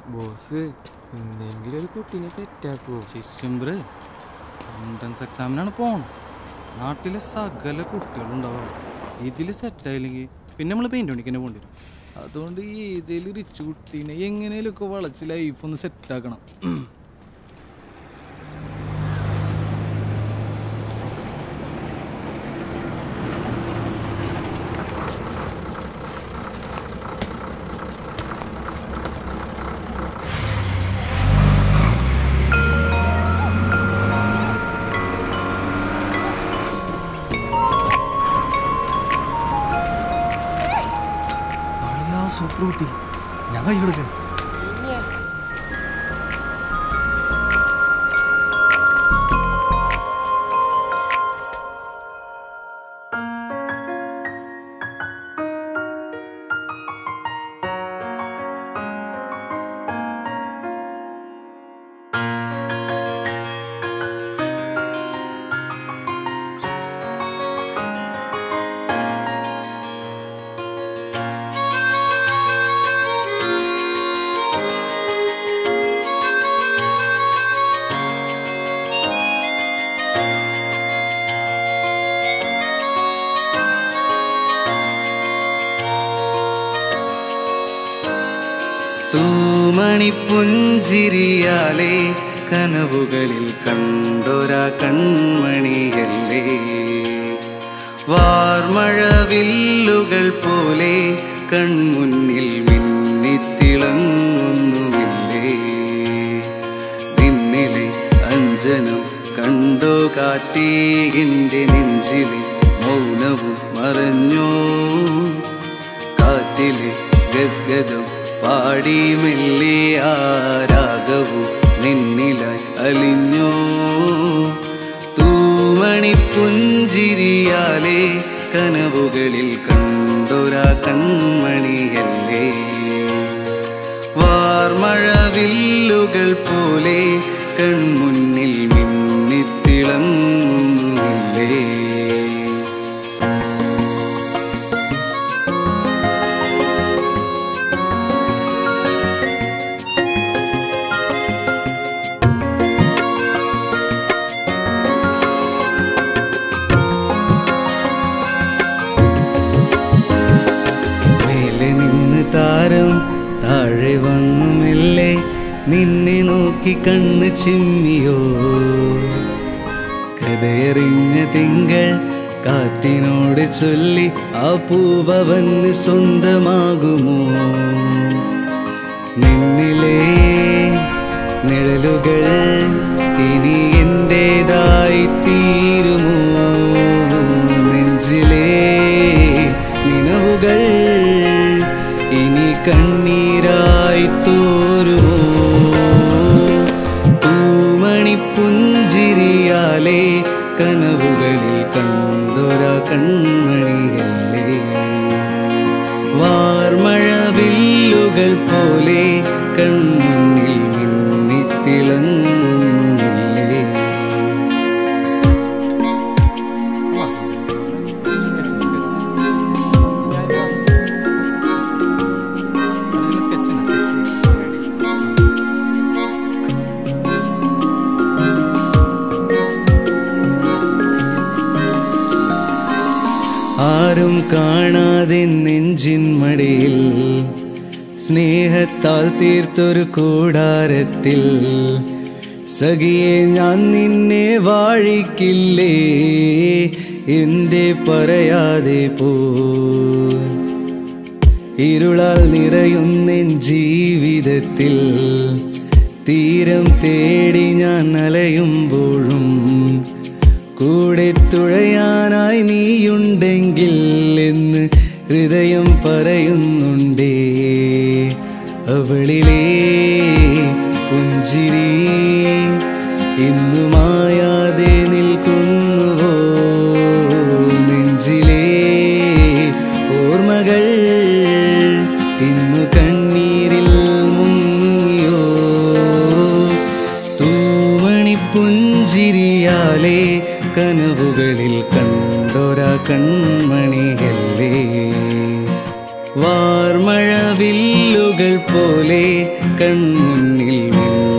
boss ഇന്നെങ്കിലും ഒരു കുട്ടീനെ സെറ്റാക്കുവോ ശിഷ്യംബ്ര് എൻട്രൻസ് എക്സാമിനാണ് പോണം നാട്ടിലെ സകല കുട്ടികളുണ്ടാവും ഇതിൽ സെറ്റായില്ലെങ്കിൽ പിന്നെ നമ്മൾ പെയിൻറ് പണിക്കന്നെ പോകേണ്ടി വരും അതുകൊണ്ട് ഈ ഇതിൽ റിച്ച് കുട്ടീനെ എങ്ങനെയൊക്കെ വളച്ച് ലൈഫ് ഒന്ന് സെറ്റാക്കണം സൂപ്പർ കുട്ടി ഞാൻ കൈ കൊടുക്കാം തൂമണിപ്പുഞ്ചിരിയാലേ കനവുകളിൽ കണ്ടൊരാ കൺമണിയല്ലേ വാർമഴവില്ലുകൾ പോലെ കൺമുന്നിൽ മിന്നിത്തിളങ്ങുന്നുമില്ലേ നിന്നിലെ അഞ്ജനം കണ്ടോ കാറ്റേ എൻ്റെ നെഞ്ചിലെ മൗനവും മറഞ്ഞോ കാറ്റിലെ ഗദ്ഗതം പാടി മെല്ലെ ആരാഗവും നിന്നിലായി അലിഞ്ഞോ തൂമണി പുഞ്ചിരിയാലേ കനവുകളിൽ കണ്ടൊരാ കൺമണിയല്ലേ വാർമഴവില്ലുകൾ പോലെ കൺമുന്നിൽ മിന്നിത്തിളങ്ങുന്നില്ലേ മേലെ നിന്ന് താരം താഴെ വന്നു മെല്ലെ നിന്നെ നോക്കി കണ്ണ് ചിമ്മിയോ കഥയറിഞ്ഞ തിങ്കൾ കാറ്റിനോട് ചൊല്ലി ആ പൂവവന് സ്വന്തമാകുമോ നിന്നിലെ നിഴലുകൾ ഇനി എന്റേതായി തീരുമോ നെഞ്ചിലെ നിലവുകൾ ഇനി കണ്ണീരായി തോരുമോ തൂമണി പുഞ്ചിരിയാലേ കനവുകളിൽ കണ്ടൊരാ കൺമണിയല്ലേ വാർമഴവില്ലുകൾ പോലെ കൺമുന്നിൽ മിന്നിത്തിളങ്ങുന്നില്ലേ ആരും കാണാതെ നെഞ്ചിൻ മടിയിൽ സ്നേഹത്താൽ തീർത്തൊരു കൂടാരത്തിൽ സഖിയെ ഞാൻ നിന്നെ വാഴിക്കില്ലേ എന്തേ പറയാതെ പോ ഇരുളാൽ നിറയുന്നെൻ ജീവിതത്തിൽ തീരം തേടി ഞാൻ അലയുമ്പോഴും കൂടെ തുഴയാനായി നീയുണ്ടെങ്കിൽ എന്ന് ഹൃദയം പറയുന്നുണ്ടേ അവളിലേ പുഞ്ചിരി ഇന്നു മായാതെ നിൽക്കുന്നുവോ നെഞ്ചിലേ ഓർമ്മകൾ ഇന്നു കണ്ണീരിൽ മുങ്ങിയോ തൂമണി പുഞ്ചിരിയാലേ കനവുകളിൽ കണ്ടൊരാ കൺമണിയല്ലേ വാർമഴവില്ലുകൾ പോലെ കൺമുന്നിൽ മിന്നി